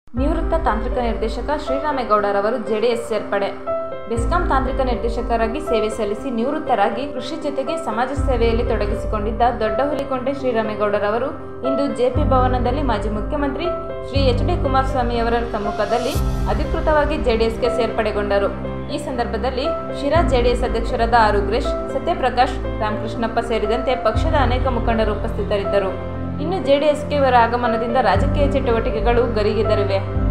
ನಿವೃತ್ತ ತಾಂತ್ರಿಕ ನಿರ್ದೇಶಕ ಶ್ರೀರಾಮೇಗೌಡರವರು ಜೆಡಿಎಸ್ ಸೇರ್ಪಡೆ ಬೆಸ್ಕಾಂ ತಾಂತ್ರಿಕ ನಿರ್ದೇಶಕರಾಗಿ ಸೇವೆ ಸಲ್ಲಿಸಿ ನಿವೃತ್ತರಾಗಿ ಕೃಷಿ ಜೊತೆಗೆ ಸಮಾಜ ಸೇವೆಯಲ್ಲಿ ತೊಡಗಿಸಿಕೊಂಡಿದ್ದ ದೊಡ್ಡ ಹುಲಿಕೊಂಡೆ ಶ್ರೀರಾಮೇಗೌಡರವರು ಇಂದು ಜೆಪಿ ಭವನದಲ್ಲಿ ಮಾಜಿ ಮುಖ್ಯಮಂತ್ರಿ ಶ್ರೀ ಎಚ್ ಡಿ ಕುಮಾರಸ್ವಾಮಿಯವರ ಸಮ್ಮುಖದಲ್ಲಿ ಅಧಿಕೃತವಾಗಿ ಜೆಡಿಎಸ್ಗೆ ಸೇರ್ಪಡೆಗೊಂಡರು ಈ ಸಂದರ್ಭದಲ್ಲಿ ಶಿರಾ ಜೆಡಿಎಸ್ ಅಧ್ಯಕ್ಷರಾದ ಆರ್ ಉಗ್ರೇಶ್ ಸತ್ಯಪ್ರಕಾಶ್ ರಾಮಕೃಷ್ಣಪ್ಪ ಸೇರಿದಂತೆ ಪಕ್ಷದ ಅನೇಕ ಮುಖಂಡರು ಉಪಸ್ಥಿತರಿದ್ದರು ಇನ್ನು ಜೆಡಿಎಸ್ಗೆ ಇವರ ಆಗಮನದಿಂದ ರಾಜಕೀಯ ಚಟುವಟಿಕೆಗಳು ಗರಿಗೆದರಿವೆ